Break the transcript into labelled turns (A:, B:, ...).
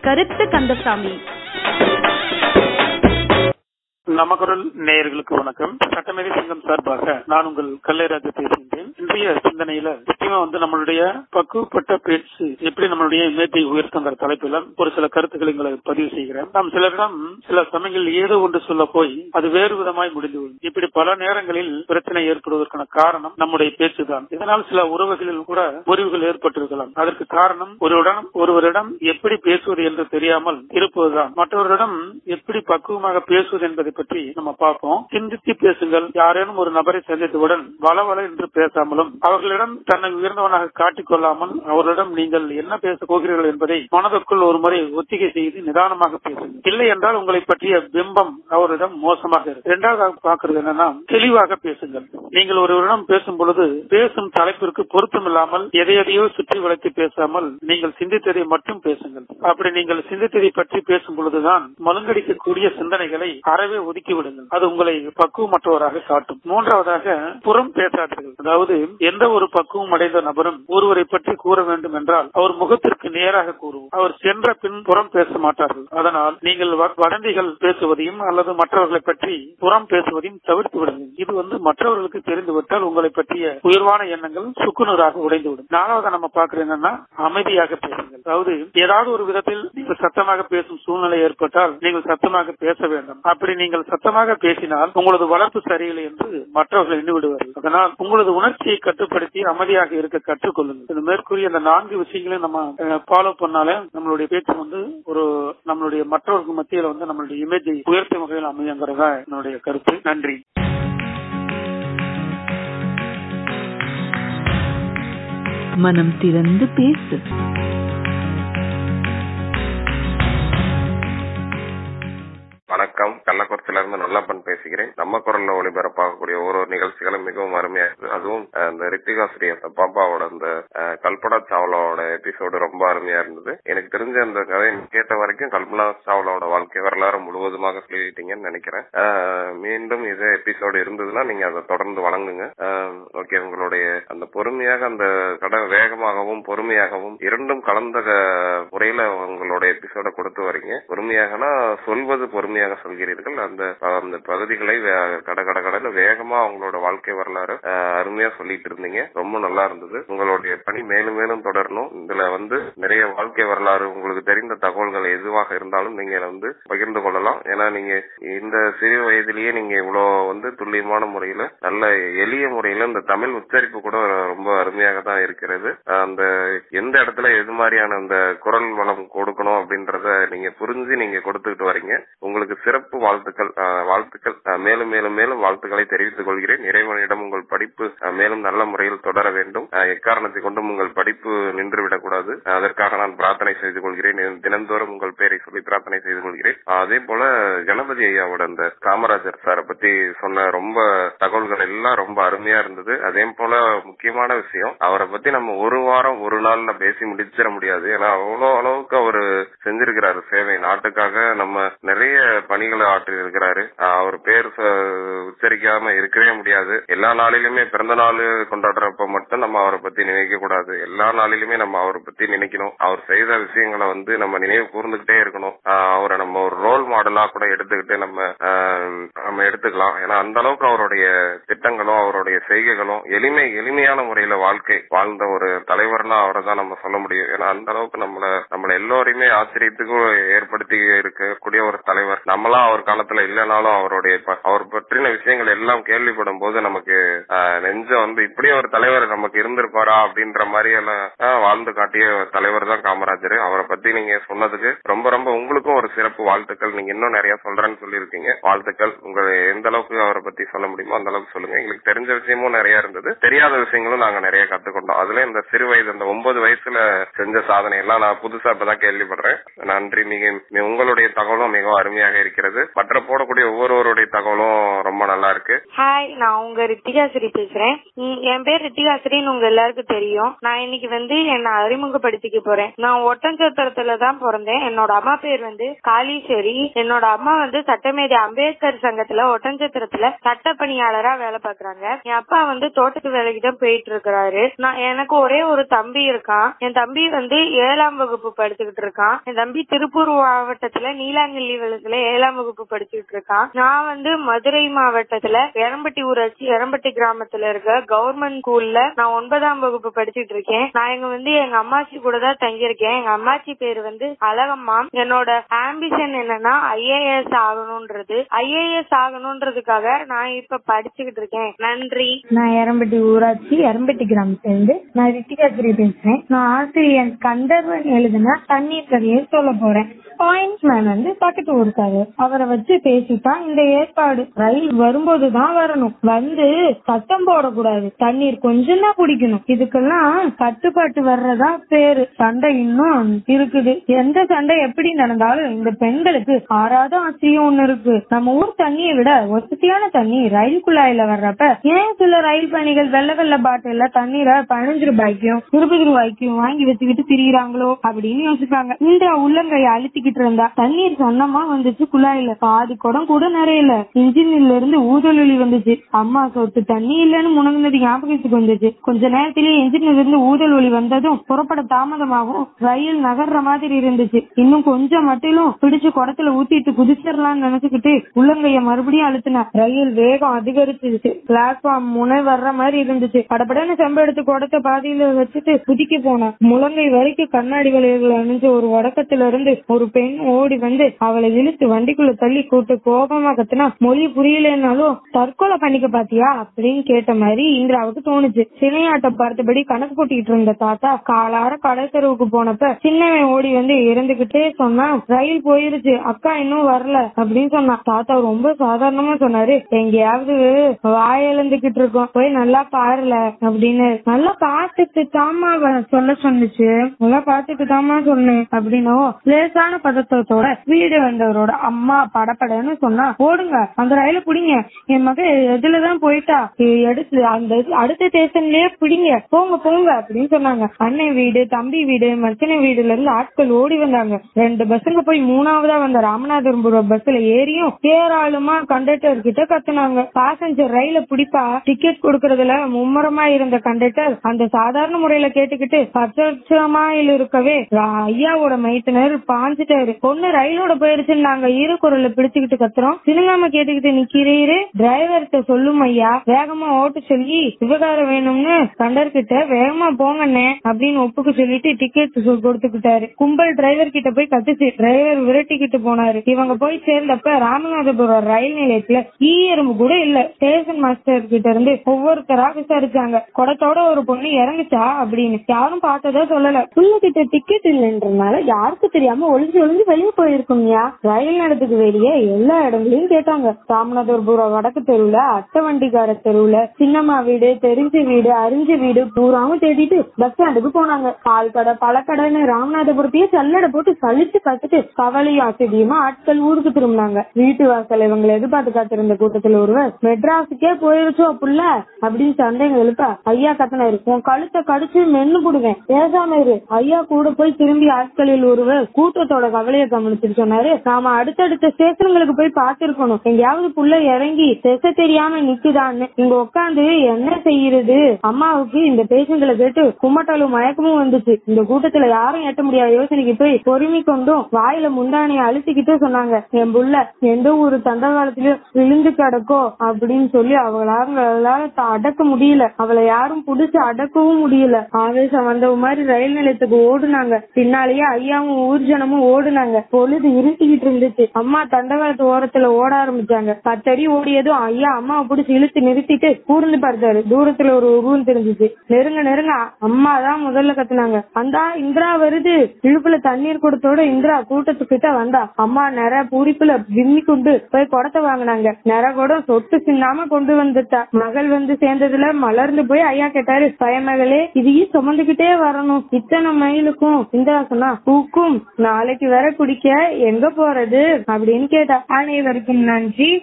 A: கருத்து கந்தசாமி
B: நமக்குரல் நேயர்களுக்கு வணக்கம் சட்டமேதை சங்கம் சார்பாக நான் உங்கள் கல்லைராஜா பேசுகின்றேன் இன்றைய சிந்தனையில முக்கியமா வந்து நம்மளுடைய பக்குவப்பட்ட பேச்சு எப்படி நம்மளுடைய இமேஜை உயர்த்துங்கிற தலைப்பில் ஒரு சில கருத்துக்களை உங்களை பதிவு செய்கிறேன் நாம் சிலரிடம் சில சமயங்கள் ஏதோ ஒன்று சொல்ல போய் அது வேறு விதமாய் முடிந்துவிடும் இப்படி பல நேரங்களில் பிரச்சனை ஏற்படுவதற்கான காரணம் நம்முடைய பேச்சுதான் இதனால் சில உறவுகளில் கூட முறிவுகள் ஏற்பட்டிருக்கலாம் அதற்கு காரணம் ஒருவரிடம் ஒருவரிடம் எப்படி பேசுவது என்று தெரியாமல் இருப்பதுதான் மற்றவரிடம் எப்படி பக்குவமாக பேசுவது என்பதை பற்றி நம்ம பார்ப்போம் சிந்தித்து பேசுங்கள் யாரேனும் ஒரு நபரை சந்தித்தவுடன் வளவள என்று பேசாமலும் அவர்களிடம் தன்னை உயர்ந்தவனாக காட்டிக் கொள்ளாமல் அவர்களிடம் நீங்கள் என்ன பேச போகிறீர்கள் என்பதை மனதுக்குள் ஒரு முறை ஒத்திகை செய்து நிதானமாக பேசுங்கள் இல்லை என்றால் உங்களை பற்றிய பிம்பம் அவரிடம் மோசமாக இருக்கு இரண்டாவது பார்க்கிறது என்னன்னா தெளிவாக பேசுங்கள் நீங்கள் ஒருவரிடம் பேசும் பொழுது பேசும் தலைப்பிற்கு பொருத்தம் இல்லாமல் எதை எதையோ சுற்றி வளைத்து பேசாமல் நீங்கள் சிந்தித்ததை மட்டும் பேசுங்கள் அப்படி நீங்கள் சிந்தித்ததை பற்றி பேசும் பொழுதுதான் மழுங்கடிக்கக்கூடிய சிந்தனைகளை அறவே ஒதுக்கி விடுங்கள் அது உங்களை பக்குவமற்றவராக காட்டும் மூன்றாவதாக புறம் பேசாதீர்கள் அதாவது எந்த ஒரு பக்குவம் அடைந்த நபரும் ஒருவரை பற்றி கூற வேண்டும் என்றால் அவர் முகத்திற்கு நேராக கூறுவோம் அவர் சென்ற பின் புறம் பேச மாட்டார்கள் அதனால் நீங்கள் வதந்திகள் பேசுவதையும் அல்லது மற்றவர்களை பற்றி புறம் பேசுவதையும் தவிர்த்து விடுங்கள் இது வந்து மற்றவர்களுக்கு தெரிந்துவிட்டால் உங்களை பற்றிய உயர்வான எண்ணங்கள் சுக்குநூறாக உடைந்துவிடும் நாலாவது நம்ம பார்க்கிறது என்னன்னா அமைதியாக பேசுங்கள் அதாவது ஏதாவது ஒரு விதத்தில் நீங்கள் சத்தமாக பேசும் சூழ்நிலை ஏற்பட்டால் நீங்கள் சத்தமாக பேச வேண்டும் அப்படி நீங்கள் சத்தமாக பேசினால் உங்களது வளர்ப்பு சரியில்லை என்று மற்றவர்கள் எண்ணி விடுவார்கள் அதனால் உங்களது உணர்ச்சியை கட்டுப்படுத்தி அமைதியாக இருக்க கற்றுக்கொள்ளுங்கள் இது மேற்கூறிய அந்த நான்கு விஷயங்களையும் நம்ம ஃபாலோ பண்ணாலே நம்மளுடைய பேச்சு வந்து ஒரு நம்மளுடைய மற்றவர்கள் மத்தியில் வந்து நம்மளுடைய இமேஜை உயர்த்தும் வகையில் அமையுங்கிறதா என்னுடைய கருத்து நன்றி
C: மனம் திறந்து பேசு
D: வணக்கம் கள்ளக்குறிச்சியில இருந்து நல்லப்பன் பேசுகிறேன் நம்ம குரல்ல ஒளிபரப்பாகக்கூடிய ஒரு ஒரு நிகழ்ச்சிகளும் மிகவும் அருமையா இருக்கு அதுவும் இந்த ரித்திகாஸ்ரீ அந்த பாப்பாவோட அந்த கல்பனா சாவ்லாவோட எபிசோடு ரொம்ப அருமையா இருந்தது எனக்கு தெரிஞ்ச அந்த கதை கேட்ட வரைக்கும் கல்பனா சாவ்லாவோட வாழ்க்கை வரலாறு முழுவதுமாக சொல்லிட்டீங்கன்னு நினைக்கிறேன் மீண்டும் இதே எபிசோடு இருந்ததுன்னா நீங்க அதை தொடர்ந்து வழங்குங்க ஓகே உங்களுடைய அந்த பொறுமையாக அந்த கடை வேகமாகவும் பொறுமையாகவும் இரண்டும் கலந்த முறையில உங்களுடைய எபிசோட கொடுத்து வரீங்க பொறுமையாகனா சொல்வது பொறுமையாக சொல்கிறீர்கள் அந்த அந்த பகுதிகளை கட கட கடல வேகமா அவங்களோட வாழ்க்கை வரலாறு அருமையா சொல்லிட்டு இருந்தீங்க ரொம்ப நல்லா இருந்தது உங்களுடைய பணி மேலும் மேலும் தொடரணும் இதுல வந்து நிறைய வாழ்க்கை வரலாறு உங்களுக்கு தெரிந்த தகவல்கள் எதுவாக இருந்தாலும் நீங்க வந்து பகிர்ந்து கொள்ளலாம் ஏன்னா நீங்க இந்த சிறு வயதிலேயே நீங்க இவ்வளவு வந்து துல்லியமான முறையில நல்ல எளிய முறையில இந்த தமிழ் உச்சரிப்பு கூட ரொம்ப அருமையாக தான் இருக்கிறது அந்த எந்த இடத்துல எது மாதிரியான அந்த குரல் வளம் கொடுக்கணும் அப்படின்றத நீங்க புரிஞ்சு நீங்க கொடுத்துக்கிட்டு வரீங்க உங்களுக்கு சிறப்பு வாழ்த்துக்கள் வாழ்த்துக்கள் மேலும் மேலும் மேலும் வாழ்த்துக்களை தெரிவித்துக் கொள்கிறேன் இறைவனிடம் உங்கள் படிப்பு மேலும் நல்ல முறையில் தொடர வேண்டும் எக்காரணத்தை கொண்டும் உங்கள் படிப்பு நின்றுவிடக் கூடாது அதற்காக நான் பிரார்த்தனை செய்து கொள்கிறேன் தினந்தோறும் உங்கள் பெயரை சொல்லி பிரார்த்தனை செய்து கொள்கிறேன் அதே போல கணபதி ஐயாவோட அந்த காமராஜர் சாரை பத்தி சொன்ன ரொம்ப தகவல்கள் எல்லாம் ரொம்ப அருமையா இருந்தது அதே போல முக்கியமான விஷயம் அவரை பத்தி நம்ம ஒரு வாரம் ஒரு நாள்ல பேசி முடிச்சிட முடியாது ஏன்னா அவ்வளவு அளவுக்கு அவரு செஞ்சிருக்கிறாரு சேவை நாட்டுக்காக நம்ம நிறைய பணிகளை ஆற்றி இருக்கிறாரு அவர் பேர் உச்சரிக்காம இருக்கவே முடியாது எல்லா நாளிலுமே பிறந்த நாள் கொண்டாடுறப்ப மட்டும் நம்ம அவரை பத்தி நினைக்க கூடாது எல்லா நாளிலுமே நம்ம அவரை பத்தி நினைக்கணும் அவர் செய்த விஷயங்களை வந்து நம்ம நினைவு கூர்ந்துகிட்டே இருக்கணும் அவரை நம்ம ஒரு ரோல் மாடலா கூட எடுத்துக்கிட்டு நம்ம நம்ம எடுத்துக்கலாம் ஏன்னா அந்த அளவுக்கு அவருடைய திட்டங்களும் அவருடைய செய்கைகளும் எளிமை எளிமையான முறையில வாழ்க்கை வாழ்ந்த ஒரு தலைவர்னா அவரை தான் நம்ம சொல்ல முடியும் ஏன்னா அந்த அளவுக்கு நம்மள நம்மள எல்லோரையுமே ஆச்சரியத்துக்கும் ஏற்படுத்தி இருக்கக்கூடிய ஒரு தலைவர் நம்மளா அவர் காலத்துல இல்லைனாலும் அவருடைய அவர் பற்றின விஷயங்கள் எல்லாம் கேள்விப்படும் போது நமக்கு நெஞ்ச வந்து இப்படி ஒரு தலைவர் நமக்கு இருந்திருப்பாரா அப்படின்ற மாதிரி எல்லாம் வாழ்ந்து காட்டிய தலைவர் தான் காமராஜர் அவரை பத்தி நீங்க சொன்னதுக்கு ரொம்ப ரொம்ப உங்களுக்கும் ஒரு சிறப்பு வாழ்த்துக்கள் நீங்க இன்னும் நிறைய சொல்றேன்னு சொல்லியிருக்கீங்க வாழ்த்துக்கள் உங்க எந்த அளவுக்கு அவரை பத்தி சொல்ல முடியுமோ அந்த அளவுக்கு சொல்லுங்க எங்களுக்கு தெரிஞ்ச விஷயமும் நிறைய இருந்தது தெரியாத விஷயங்களும் நாங்க நிறைய கத்துக்கொண்டோம் அதுல இந்த சிறு வயது அந்த ஒன்பது வயசுல செஞ்ச சாதனை எல்லாம் நான் புதுசா இப்பதான் கேள்விப்படுறேன் நன்றி மிக உங்களுடைய தகவலும் மிகவும் அருமையாக இருக்கிறது மற்ற போடக்கூடிய ஒவ்வொருவருடைய தகவலும் ரொம்ப ரொம்ப நல்லா இருக்கு
A: ஹாய் நான் உங்க ரித்திகாசிரி பேசுறேன் ம், என் பேர் ரித்திகாசிரின்னு உங்க எல்லாருக்கும் தெரியும் நான் இன்னைக்கு வந்து என்ன அறிமுகப்படுத்திக்க போறேன் நான் ஒட்டஞ்சத்திரத்துல தான் பிறந்தேன் என்னோட அம்மா பேர் வந்து காளீஸ்வரி என்னோட அம்மா வந்து சட்டமேதை அம்பேத்கர் சங்கத்துல ஒட்டஞ்சத்திரத்துல சட்ட பணியாளரா வேலை பாக்குறாங்க என் அப்பா வந்து தோட்டத்து வேலைக்கு தான் போயிட்டு இருக்கிறாரு நான் எனக்கு ஒரே ஒரு தம்பி இருக்கான் என் தம்பி வந்து ஏழாம் வகுப்பு படிச்சுக்கிட்டு இருக்கான் என் தம்பி திருப்பூர் மாவட்டத்துல நீலாங்கல்லி விளக்குல ஏழாம் வகுப்பு படிச்சுக்கிட்டு இருக்கான் நான் வந்து மதுரை மாவட்டத்துல எரம்பட்டி ஊராட்சி எரம்பட்டி கிராமத்துல இருக்க கவர்மெண்ட் ஸ்கூல்ல நான் ஒன்பதாம் வகுப்பு படிச்சுட்டு இருக்கேன் நான் இங்க வந்து எங்க அம்மாச்சி கூட தான் தங்கியிருக்கேன் எங்க அம்மாச்சி பேர் வந்து அழகம்மா என்னோட ஆம்பிஷன் என்னன்னா ஐஏஎஸ் ஆகணும்ன்றது ஐஏஎஸ் ஆகணும்ன்றதுக்காக நான் இப்ப படிச்சுக்கிட்டு இருக்கேன் நன்றி
E: நான் எரம்பட்டி ஊராட்சி எரம்பட்டி கிராமத்துல இருந்து நான் ரித்திகாசிரி பேசுறேன் நான் ஆசிரியர் கந்தர்வன் எழுதின தண்ணீர் கதையை சொல்ல போறேன் பாயிண்ட்ஸ் மேன் வந்து பக்கத்து ஊருக்காரு அவரை வச்சு பேசித்தான் இந்த ஏற்பாடு ரயில் வரும்போதுதான் வரணும் வந்து சத்தம் போடக்கூடாது தண்ணீர் கொஞ்சம் தான் குடிக்கணும் இதுக்கெல்லாம் கட்டுப்பாட்டு வர்றதா பேரு சண்டை இன்னும் இருக்குது எந்த சண்டை எப்படி நடந்தாலும் இந்த பெண்களுக்கு ஆறாத ஆச்சரியம் ஒண்ணு இருக்கு நம்ம ஊர் தண்ணியை விட வசதியான தண்ணி ரயில் குழாயில வர்றப்ப ஏன் சில ரயில் பயணிகள் வெள்ள வெள்ள பாட்டில்ல தண்ணீரை பதினஞ்சு ரூபாய்க்கும் இருபது ரூபாய்க்கும் வாங்கி வச்சுக்கிட்டு திரியிறாங்களோ அப்படின்னு யோசிப்பாங்க இந்த உள்ளங்கையை அழுத்திக்கிட்டு இருந்தா தண்ணீர் சொன்னமா வந்துச்சு குழாயில பாதி குடம் கூட நிறையல இன்ஜின்ல இருந்து ஊதல் ஒலி வந்துச்சு அம்மா சொட்டு தண்ணி இல்லைன்னு முணங்குனது ஞாபகத்துக்கு வந்துச்சு கொஞ்ச நேரத்திலேயே இன்ஜின்ல இருந்து ஊதல் ஒலி வந்ததும் புறப்பட தாமதமாகும் ரயில் நகர்ற மாதிரி இருந்துச்சு இன்னும் கொஞ்சம் மட்டிலும் பிடிச்சு குடத்துல ஊத்திட்டு குதிச்சிடலாம்னு நினைச்சுக்கிட்டு உள்ளங்கைய மறுபடியும் அழுத்தின ரயில் வேகம் அதிகரிச்சிருச்சு பிளாட்ஃபார்ம் முனை வர்ற மாதிரி இருந்துச்சு படப்படன்னு செம்ப எடுத்து குடத்தை பாதியில வச்சுட்டு குதிக்க போனேன் முழங்கை வரைக்கும் கண்ணாடி வளையல்கள் அணிஞ்ச ஒரு வடக்கத்துல இருந்து ஒரு பெண் ஓடி வந்து அவளை இழுத்து வண்டிக்குள்ள தள்ளி கூட்டு கோபமா கத்துனா மொழி புரியலனாலும் தற்கொலை பண்ணிக்க பாத்தியா அப்படின்னு கேட்ட மாதிரி இந்திராவுக்கு தோணுச்சு சினையாட்டம் பார்த்தபடி கணக்கு போட்டுக்கிட்டு இருந்த தாத்தா காலார கடற்கருவுக்கு போனப்ப சின்னவன் ஓடி வந்து இறந்துகிட்டே சொன்னா ரயில் போயிருச்சு அக்கா இன்னும் வரல அப்படின்னு சொன்னா தாத்தா ரொம்ப சாதாரணமா சொன்னாரு எங்கேயாவது வாயிழந்துகிட்டு இருக்கோம் போய் நல்லா பாருல அப்படின்னு நல்லா பார்த்துட்டு தாமா அவ சொல்ல சொன்னுச்சு நல்லா பார்த்துட்டு தாமா சொன்னேன் அப்படின்னோ லேசான பதத்தத்தோட வீடு வந்தவரோட அம்மா படப்படன்னு சொன்னா ஓடுங்க அந்த ரயில பிடிங்க என் மக எதுலதான் போயிட்டா எ- எடுத்து அந்த இது அடுத்த ஸ்டேஷன்லயே பிடிங்க போங்க போங்க அப்படின்னு சொன்னாங்க அண்ணன் வீடு தம்பி வீடு மச்சனை வீடுல இருந்து ஆட்கள் ஓடி வந்தாங்க ரெண்டு பஸ்ஸுங்க போய் மூணாவதா வந்த ராமநாதபுரம் பஸ்ல ஏறியும் ஏராளமா கண்டக்டர் கிட்ட கத்துனாங்க பாசஞ்சர் ரயில பிடிப்பா டிக்கெட் கொடுக்கறதுல மும்முரமா இருந்த கண்டக்டர் அந்த சாதாரண முறையில கேட்டுக்கிட்டு பச்சமாயில் இருக்கவே ரா- ஐயாவோட மைத்தினர் பாஞ்சிட்டாரு பொண்ணு ரயிலோட போயிடுச்சுன்னு நாங்க இரு குரல்ல பிடிச்சுக்கிட்டு கத்துறோம் சினுங்காம கேட்டுக்கிட்டு நிக்கிறீரு டிரைவர்கிட்ட சொல்லும் ஐயா வேகமா ஓட்டு சொல்லி விவகாரம் வேணும்னு கண்டர் கிட்ட வேகமா போங்கண்ணே அப்படின்னு ஒப்புக்கு சொல்லிட்டு டிக்கெட் கொடுத்துக்கிட்டாரு கும்பல் டிரைவர் கிட்ட போய் கத்துச்சு டிரைவர் விரட்டிக்கிட்டு போனாரு இவங்க போய் சேர்ந்தப்ப ராமநாதபுரம் ரயில் நிலையத்துல ஈ எறும்பு கூட இல்ல ஸ்டேஷன் மாஸ்டர் கிட்ட இருந்து ஒவ்வொருத்தரா விசாரிச்சாங்க குடத்தோட ஒரு பொண்ணு இறங்குச்சா அப்படின்னு யாரும் பார்த்ததா சொல்லல புள்ள கிட்ட டிக்கெட் இல்லைன்றனால யாருக்கு தெரியாம ஒளிஞ்சு ஒளிஞ்சு வெளியே போயிருக்குங்கயா ரயில் நிலையத்துக்கு வெளியே எல்லா இடங்களையும் கேட்டாங்க ராமநாதபுரம் வடக்கு தெருவுல அட்டை வண்டிக்கார தெருவுல சின்னம்மா வீடு தெரிஞ்ச வீடு அறிஞ்ச வீடு பூராவும் தேடிட்டு பஸ் ஸ்டாண்டுக்கு போனாங்க பால் கடை பழக்கடைன்னு ராமநாதபுரத்தையே சல்லடை போட்டு சலிச்சு கத்துட்டு கவலையும் ஆச்சரியமா ஆட்கள் ஊருக்கு திரும்பினாங்க வீட்டு வாசல் இவங்களை எதிர்பார்த்து காத்திருந்த கூட்டத்துல ஒருவர் மெட்ராஸுக்கே போயிருச்சோ புள்ள அப்படின்னு சந்தேகம் எழுப்ப ஐயா கத்தனாரு உன் கழுத்தை கடிச்சு மென்னு புடுவேன் பேசாம இரு ஐயா கூட போய் திரும்பி ஆட்களில் ஒருவர் கூட்டத்தோட கவலையை கவனிச்சுட்டு சொன்னாரு நாம அடுத்தடுத்த ஸ்டேஷன்களுக்கு போய் பார்த்திருக்கணும் எங்கேயாவது புள்ள இறங்கி திசை தெரியாம நிக்குதான்னு இங்க உட்காந்து என்ன செய்யறது அம்மாவுக்கு இந்த பேஷண்ட்களை கேட்டு கும்மட்டாலும் மயக்கமும் வந்துச்சு இந்த கூட்டத்துல யாரும் எட்ட முடியாத யோசனைக்கு போய் பொறுமை கொண்டும் வாயில முந்தானைய அழுத்திக்கிட்டு சொன்னாங்க என் புள்ள எந்த ஒரு தண்டகாலத்திலயும் விழுந்து கிடக்கோ அப்படின்னு சொல்லி அவங்களால த- அடக்க முடியல அவளை யாரும் புடிச்சு அடக்கவும் முடியல ஆவேசம் வந்த மாதிரி ரயில் நிலையத்துக்கு ஓடுனாங்க பின்னாலேயே ஐயாவும் ஊர்ஜனமும் ஓடுனாங்க பொழுது இருட்டிக்கிட்டு இருந்துச்சு அம்மா தண்டகாலத்து ஓரத்துல ஓட ஆரம்பிச்சாங்க பத்தடி ஓடியதும் ஐயா அம்மாவை பிடிச்சி இழுத்து நிறுத்திட்டு கூர்ந்து பார்த்தாரு தூரத்துல ஒரு உருவம் தெரிஞ்சுச்சு நெருங்க நெருங்க அம்மா தான் முதல்ல கத்துனாங்க அந்தா இந்திரா வருது இழுப்புல தண்ணீர் கொடுத்தோட இந்திரா கூட்டத்துக்கிட்ட வந்தா அம்மா நிற பூரிப்புல விம்மி கொண்டு போய் குடத்தை வாங்கினாங்க நிற குடம் சொட்டு சின்னாம கொண்டு வந்துட்டா மகள் வந்து சேர்ந்ததுல மலர்ந்து போய் ஐயா கேட்டாரு பயமகளே இதையும் சுமந்துகிட்டே வரணும் இத்தனை மைலுக்கும் இந்திரா சொன்னா பூக்கும் நாளைக்கு வர குடிக்க எங்க போறது அப்படின்னு கேட்டா அனைவருக்கும் நன்றி